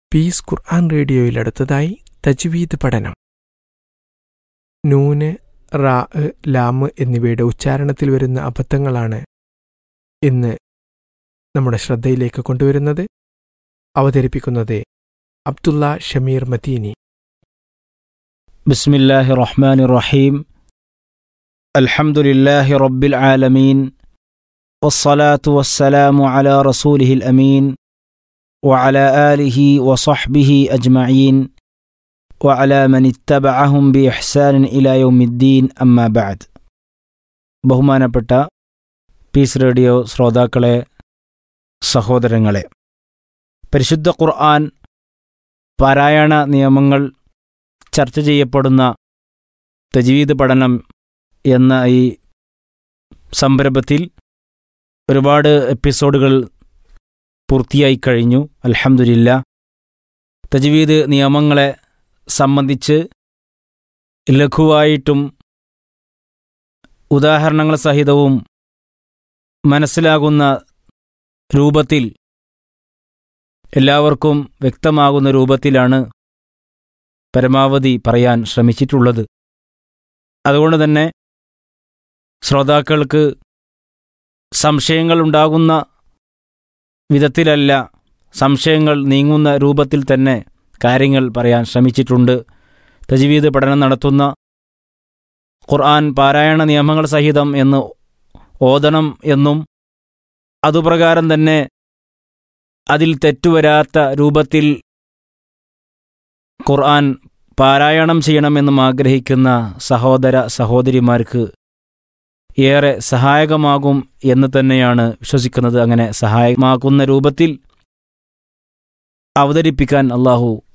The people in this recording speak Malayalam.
പീസ് ഖുർആൻ റേഡിയോയിൽ അടുത്തതായി തജ്വീദ് പഠനം നൂന് റാ ലാമ് എന്നിവയുടെ ഉച്ചാരണത്തിൽ വരുന്ന അബദ്ധങ്ങളാണ് ഇന്ന് നമ്മുടെ ശ്രദ്ധയിലേക്ക് കൊണ്ടുവരുന്നത് അവതരിപ്പിക്കുന്നത് അബ്ദുള്ള ഷമീർ മദീനി بسم الله الرحمن الرحيم الحمد لله رب العالمين والصلاة والسلام على رسوله الأمين وعلى آله وصحبه أجمعين وعلى من اتبعهم بإحسان إلى يوم الدين أما بعد ബഹുമാനപ്പെട്ട പീസ് റേഡിയോ ശ്രോതാക്കളെ സഹോദരങ്ങളെ പരിശുദ്ധ ഖുർആൻ പാരായണ നിയമങ്ങൾ ചർച്ച ചെയ്യപ്പെടുന്ന തജീദ് പഠനം എന്ന ഈ സംരംഭത്തിൽ ഒരുപാട് എപ്പിസോഡുകൾ പൂർത്തിയായി കഴിഞ്ഞു അൽഹംദുലില്ല തജ്വീദ് നിയമങ്ങളെ സംബന്ധിച്ച് ലഘുവായിട്ടും ഉദാഹരണങ്ങൾ സഹിതവും മനസ്സിലാകുന്ന രൂപത്തിൽ എല്ലാവർക്കും വ്യക്തമാകുന്ന രൂപത്തിലാണ് പരമാവധി പറയാൻ ശ്രമിച്ചിട്ടുള്ളത് അതുകൊണ്ട് തന്നെ ശ്രോതാക്കൾക്ക് സംശയങ്ങൾ ഉണ്ടാകുന്ന വിധത്തിലല്ല സംശയങ്ങൾ നീങ്ങുന്ന രൂപത്തിൽ തന്നെ കാര്യങ്ങൾ പറയാൻ ശ്രമിച്ചിട്ടുണ്ട് തജ്വീദ് പഠനം നടത്തുന്ന ഖുർആൻ പാരായണ നിയമങ്ങൾ സഹിതം എന്ന് ഓതണം എന്നും അതുപ്രകാരം തന്നെ അതിൽ തെറ്റുവരാത്ത രൂപത്തിൽ ഖുർആൻ പാരായണം ചെയ്യണമെന്നും ആഗ്രഹിക്കുന്ന സഹോദര സഹോദരിമാർക്ക് ഏറെ സഹായകമാകും എന്ന് തന്നെയാണ് വിശ്വസിക്കുന്നത് അങ്ങനെ സഹായമാകുന്ന രൂപത്തിൽ അവതരിപ്പിക്കാൻ അള്ളാഹു